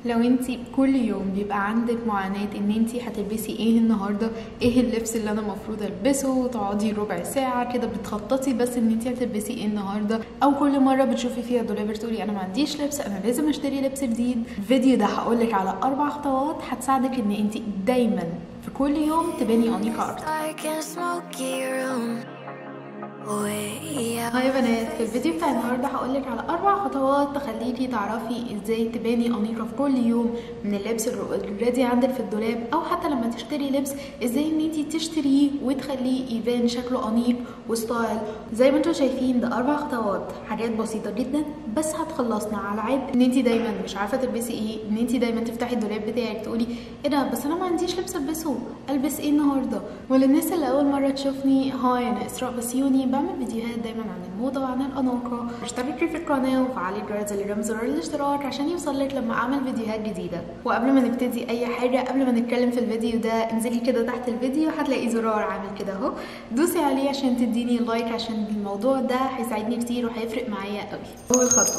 لو انت كل يوم بيبقى عندك معاناة ان انت هتلبسي ايه النهاردة ايه اللبس اللي انا المفروض البسه وتقعدي ربع ساعة كده بتخططي بس ان انت هتلبسي ايه النهاردة او كل مرة بتشوفي فيها دولاب تقولي انا ما عنديش لبس انا لازم اشتري لبس جديد الفيديو ده هقولك على اربع خطوات هتساعدك ان انت دايما في كل يوم تباني انيقة اكتر Dark and smoky room. Way out. هاي يا بنات في الفيديو بتاع النهارده هقولك على اربع خطوات تخليكي تعرفي ازاي تباني انيقه في كل يوم من اللبس اللي اوريدي عندك في الدولاب او حتى لما تشتري لبس ازاي ان انتي تشتريه وتخليه يبان شكله انيق وستايل زي ما انتوا شايفين ده اربع خطوات حاجات بسيطه جدا بس هتخلصنا على عبء ان انتي دايما مش عارفه تلبسي ايه ان انتي دايما تفتحي الدولاب بتاعك تقولي ايه ده بس انا ما عنديش لبس البسه البس ايه النهارده وللناس اللي اول مره تشوفني هاي انا اسراء بسيوني بعمل فيديوهات دايما عن الموضه وعن الاناقه اشتركي في القناه وفعلي الجرس اللي جنب زرار الاشتراك عشان يوصلك لما اعمل فيديوهات جديده وقبل ما نبتدي اي حاجه قبل ما نتكلم في الفيديو ده انزلي كده تحت الفيديو هتلاقي زرار عامل كده اهو دوسي عليه عشان تديني لايك عشان الموضوع ده هيساعدني كتير وهيفرق معايا قوي اول خطوه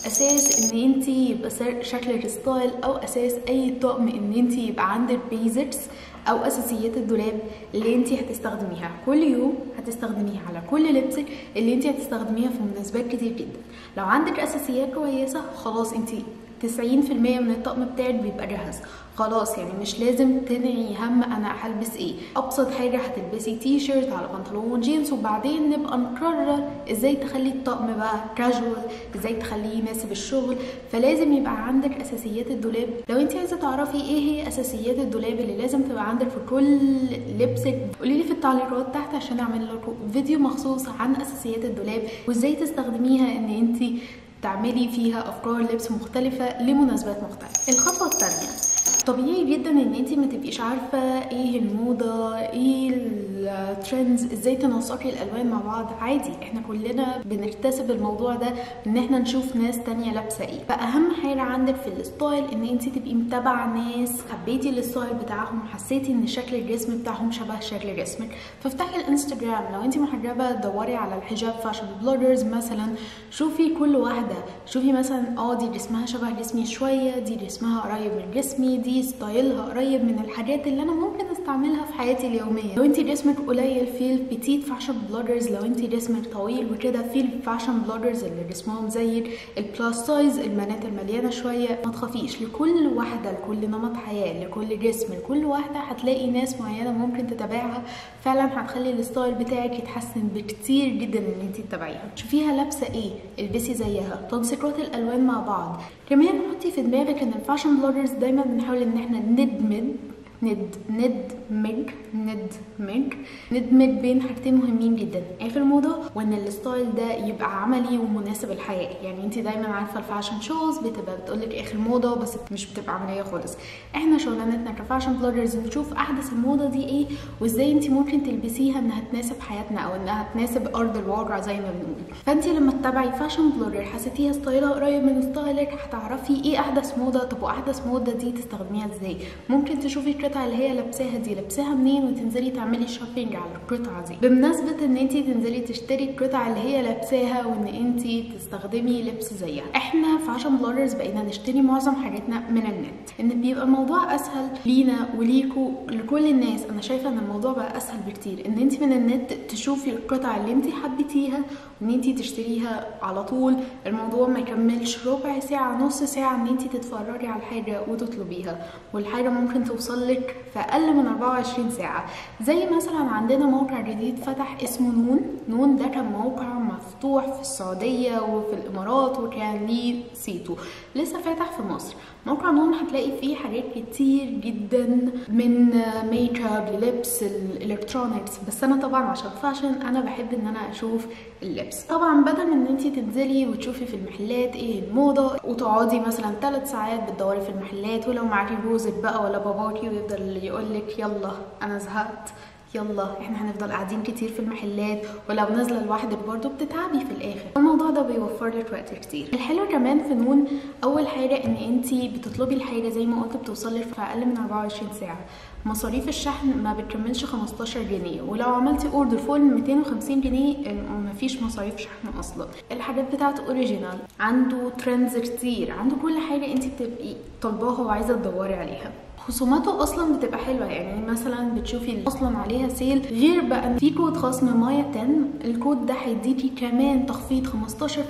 اساس ان انت يبقى سر- شكلك ستايل او اساس اي طقم ان انت يبقى عندك بيزكس او اساسيات الدولاب اللي انت هتستخدميها كل يوم هتستخدميها على كل لبسك اللي انت هتستخدميها في مناسبات كتير جدا لو عندك اساسيات كويسه خلاص انت 90% من الطقم بتاعك بيبقى جاهز خلاص يعني مش لازم تنعي هم انا هلبس ايه ابسط حاجه هتلبسي تي شيرت على بنطلون جينز وبعدين نبقى نقرر ازاي تخلي الطقم بقى كاجوال ازاي تخليه يناسب الشغل فلازم يبقى عندك اساسيات الدولاب لو انت عايزه تعرفي ايه هي اساسيات الدولاب اللي لازم تبقى عندك في كل لبسك قولي لي في التعليقات تحت عشان اعمل لكم فيديو مخصوص عن اساسيات الدولاب وازاي تستخدميها ان انت تعملي فيها افكار لبس مختلفه لمناسبات مختلفه الخطوه الثانيه طبيعي جدا ان انت ما تبقيش عارفه ايه الموضه ايه الترندز ازاي تنسقي الالوان مع بعض عادي احنا كلنا بنكتسب الموضوع ده ان احنا نشوف ناس تانية لابسه ايه فاهم حاجه عندك في الستايل ان انت تبقي متابعه ناس حبيتي الستايل بتاعهم حسيتي ان شكل الجسم بتاعهم شبه شكل جسمك فافتحي الانستجرام لو انت محجبه دوري على الحجاب فاشن بلوجرز مثلا شوفي كل واحده شوفي مثلا اه دي جسمها شبه جسمي شويه دي جسمها قريب من جسمي دي ستايلها قريب من الحاجات اللي انا ممكن استعملها في حياتي اليوميه لو انت جسمك قليل في البيتيت فاشن بلوجرز لو انت جسمك طويل وكده في الفاشن بلوجرز اللي جسمهم زي البلاس سايز البنات المليانه شويه ما تخافيش لكل واحده لكل نمط حياه لكل جسم لكل واحده هتلاقي ناس معينه ممكن تتابعها فعلا هتخلي الستايل بتاعك يتحسن بكتير جدا ان انت تتابعيها شوفيها لابسه ايه البسي زيها تنسيقات الالوان مع بعض كمان حطي في دماغك ان الفاشن بلوجرز دايما بنحاول ان احنا ندمج ند ندمج ندمج ندمج بين حاجتين مهمين جدا ايه في الموضه وان الستايل ده يبقى عملي ومناسب الحياه يعني انت دايما عارفه الفاشن شوز بتبقى بتقولك اخر موضه بس مش بتبقى عمليه خالص احنا شغلانتنا كفاشن بلوجرز نشوف احدث الموضه دي ايه وازاي انت ممكن تلبسيها انها تناسب حياتنا او انها تناسب ارض الواقع زي ما بنقول فانت لما تتابعي فاشن بلوجر حسيتيها ستايلها قريب من ستايلك هتعرفي ايه احدث موضه طب واحدث موضه دي تستخدميها ازاي ممكن تشوفي القطعه اللي هي لابساها دي لابساها منين وتنزلي تعملي شوبينج على القطعه دي بمناسبه ان انت تنزلي تشتري القطعه اللي هي لابساها وان انت تستخدمي لبس زيها احنا فاشن بلوجرز بقينا نشتري معظم حاجاتنا من النت ان بيبقى الموضوع اسهل لينا وليكوا لكل الناس انا شايفه ان الموضوع بقى اسهل بكتير ان انت من النت تشوفي القطعه اللي انت حبيتيها وان انت تشتريها على طول الموضوع ما يكملش ربع ساعه نص ساعه ان انت تتفرجي على الحاجه وتطلبيها والحاجه ممكن توصل لك في اقل من 24 ساعه زي مثلا عندنا موقع جديد فتح اسمه نون نون ده كان موقع مفتوح في السعوديه وفي الامارات وكان ليه صيته لسه فاتح في مصر موقع نون هتلاقي فيه حاجات كتير جدا من ميك اب للبس الالكترونيكس بس انا طبعا عشان فاشن انا بحب ان انا اشوف اللبس طبعا بدل من ان انت تنزلي وتشوفي في المحلات ايه الموضه وتقعدي مثلا ثلاث ساعات بتدوري في المحلات ولو معاكي جوزك بقى ولا باباكي ويفضل يقولك يلا انا زهقت يلا احنا هنفضل قاعدين كتير في المحلات ولو نازله لوحدك برضه بتتعبي في الاخر الموضوع ده بيوفر لك وقت كتير الحلو كمان في نون اول حاجه ان انت بتطلبي الحاجه زي ما قلت بتوصل لك في اقل من 24 ساعه مصاريف الشحن ما بتكملش 15 جنيه ولو عملتي اوردر فوق ال 250 جنيه مفيش مصاريف شحن اصلا الحاجات بتاعته اوريجينال عنده ترندز كتير عنده كل حاجه انت بتبقي طالباها وعايزه تدوري عليها خصوماته اصلا بتبقى حلوه يعني مثلا بتشوفي اصلا عليها سيل غير بقى ان في كود خصم مايا 10 الكود ده هيديكي كمان تخفيض 15%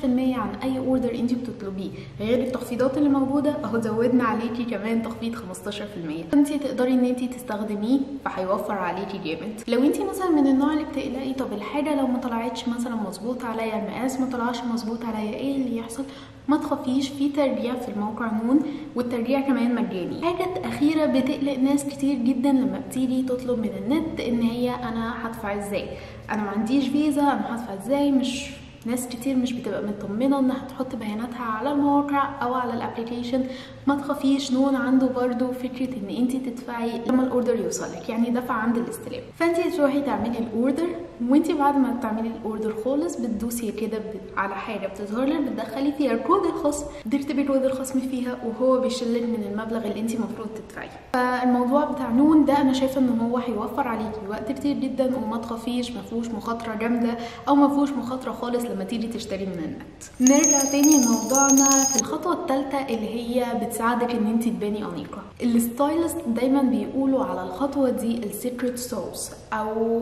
عن اي اوردر انت بتطلبيه غير التخفيضات اللي موجوده اهو زودنا عليكي كمان تخفيض 15% انت تقدري ان انت تستخدميه فهيوفر عليكي جامد لو انت مثلا من النوع اللي بتقلقي طب الحاجه لو ما طلعتش مثلا مظبوط عليا المقاس ما طلعش مظبوط عليا ايه اللي يحصل ما تخافيش في ترجيع في الموقع نون والترجيع كمان مجاني حاجة أخيرة بتقلق ناس كتير جدا لما بتيجي تطلب من النت إن هي أنا هدفع إزاي أنا ما عنديش فيزا أنا هدفع إزاي مش ناس كتير مش بتبقى مطمنه انها تحط بياناتها على الموقع او على الابلكيشن ما تخافيش نون عنده برضو فكره ان انت تدفعي لما الاوردر يوصلك يعني دفع عند الاستلام فانت تروحي تعملي الاوردر وانت بعد ما تعملي الاوردر خالص بتدوسي كده على حاجه بتظهر لك بتدخلي فيها كود الخصم تكتبي كود الخصم فيها وهو بيشلك من المبلغ اللي انت المفروض تدفعيه فالموضوع بتاع نون ده انا شايفه ان هو هيوفر عليكي وقت كتير جدا وما تخافيش ما فيهوش مخاطره جامده او ما فيهوش مخاطره خالص لما تيجي تشتري من النت نرجع تاني لموضوعنا في الخطوه الثالثه اللي هي بتساعدك ان انت تباني انيقه الستايلست دايما بيقولوا على الخطوه دي السيكريت صوص او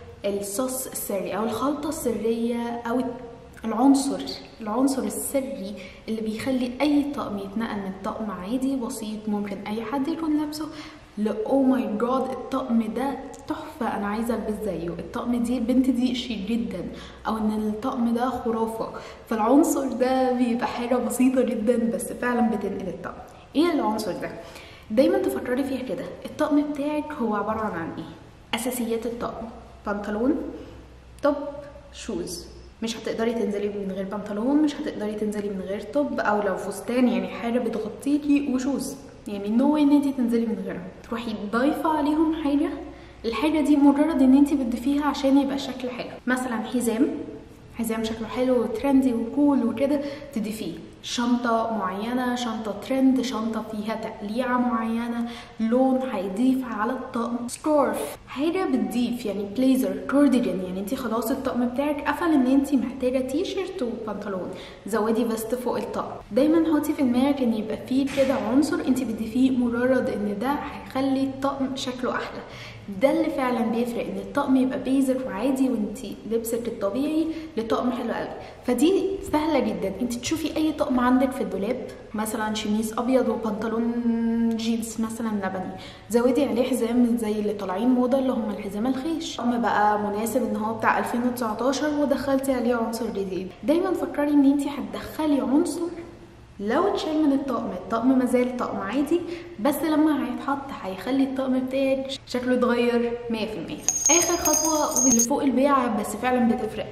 الصوص السري او الخلطه السريه او العنصر العنصر السري اللي بيخلي اي طقم يتنقل من طقم عادي بسيط ممكن اي حد يكون لابسه ل او ماي جاد الطقم ده تحفه انا عايزه البس زيه الطقم دي البنت دي شيك جدا او ان الطقم ده خرافه فالعنصر ده بيبقى حاجه بسيطه جدا بس فعلا بتنقل الطقم ايه العنصر ده دايما تفكري فيها كده الطقم بتاعك هو عباره عن ايه اساسيات الطقم بنطلون توب شوز مش هتقدري تنزلي من غير بنطلون مش هتقدري تنزلي من غير توب او لو فستان يعني حاجه بتغطيكي وشوز يعني نو ان انت تنزلي من غيرها تروحي ضايفه عليهم حاجه الحاجه دي مجرد ان انت بتضيفيها عشان يبقى شكل حلو مثلا حزام حزام شكله حلو وترندي وكول وكده تضيفيه شنطة معينة شنطة ترند شنطة فيها تقليعة معينة لون هيضيف على الطقم سكارف حاجة بتضيف يعني بليزر كارديجان يعني انت خلاص الطقم بتاعك قفل ان انت محتاجة تي شيرت وبنطلون زودي فيست فوق الطقم دايما حطي في دماغك ان يبقى فيه كده عنصر انت بتضيفيه مجرد ان ده هيخلي الطقم شكله احلى ده اللي فعلا بيفرق ان الطقم يبقى بيزك وعادي وانت لبسك الطبيعي لطقم حلو قوي فدي سهله جدا انت تشوفي اي طقم عندك في الدولاب مثلا شميز ابيض وبنطلون جينز مثلا لبني زودي عليه حزام زي اللي طالعين موضه اللي هم الحزام الخيش طقم بقى مناسب ان هو بتاع 2019 ودخلتي عليه عنصر جديد دايما فكري ان انت هتدخلي عنصر لو اتشال من الطقم الطقم مازال طقم عادي بس لما هيتحط هيخلي الطقم بتاعك شكله يتغير 100% اخر خطوه اللي فوق البيع بس فعلا بتفرق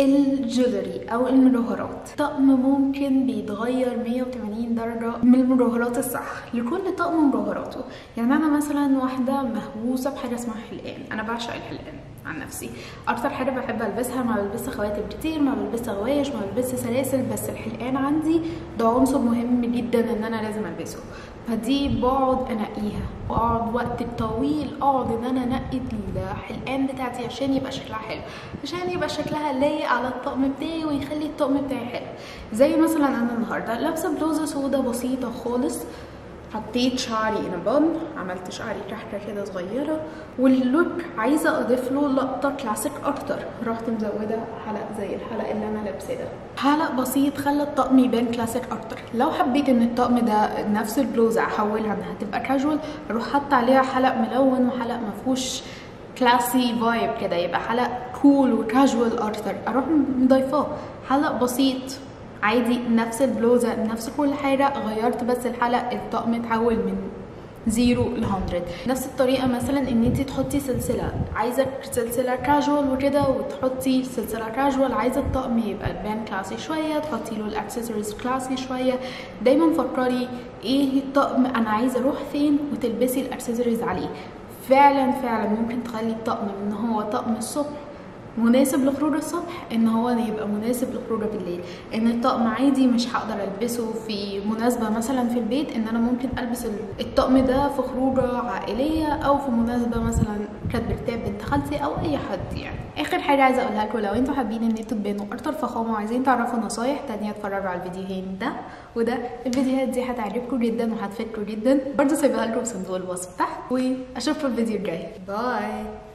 الجولري او المجوهرات طقم ممكن بيتغير 180 درجه من المجوهرات الصح لكل طقم مجوهراته يعني انا مثلا واحده مهووسه بحاجه اسمها حلقان انا بعشق الحلقان عن نفسي اكتر حاجه بحب البسها ما بلبسها خواتم كتير ما بلبسها غوايش ما بلبسها سلاسل بس الحلقان عندي ده عنصر مهم جدا ان انا لازم البسه فدي بقعد انقيها واقعد وقت طويل اقعد ان انا انقي الحلقان بتاعتي عشان يبقى شكلها حلو عشان يبقى شكلها لايق على الطقم بتاعي ويخلي الطقم بتاعي حلو زي مثلا انا النهارده لابسه بلوزه سودا بسيطه خالص حطيت شعري ان بن عملت شعري كحكه كده صغيره واللوك عايزه اضيف له لقطه كلاسيك اكتر رحت مزوده حلق زي الحلق اللي انا لابساه ده حلق بسيط خلى الطقم يبان كلاسيك اكتر لو حبيت ان الطقم ده نفس البلوزه احولها انها تبقى كاجوال اروح حاطه عليها حلق ملون وحلق مفهوش كلاسي فايب كده يبقى حلق كول وكاجوال اكتر اروح مضيفاه حلق بسيط عادي نفس البلوزه نفس كل حاجه غيرت بس الحلق الطقم اتحول من زيرو ل 100 نفس الطريقه مثلا ان انت تحطي سلسله عايزه سلسله كاجوال وكده وتحطي سلسله كاجوال عايزه الطقم يبقى البان كلاسي شويه تحطي له الاكسسوارز كلاسي شويه دايما فكري ايه الطقم انا عايزه اروح فين وتلبسي الاكسسوارز عليه فعلا فعلا ممكن تخلي الطقم من ان هو طقم الصبح مناسب لخروج الصبح ان هو يبقى مناسب لخروجه بالليل ان الطقم عادي مش هقدر البسه في مناسبه مثلا في البيت ان انا ممكن البس الطقم ده في خروجه عائليه او في مناسبه مثلا كانت بتاع بنت خالتي او اي حد يعني اخر حاجه عايزه اقولها لكم لو انتوا حابين ان انتوا تبانوا اكتر فخامه وعايزين تعرفوا نصايح تانية اتفرجوا على الفيديوهين ده وده الفيديوهات دي هتعجبكم جدا وهتفيدكم جدا برضه سايبها لكم في صندوق الوصف تحت واشوفكم الفيديو الجاي باي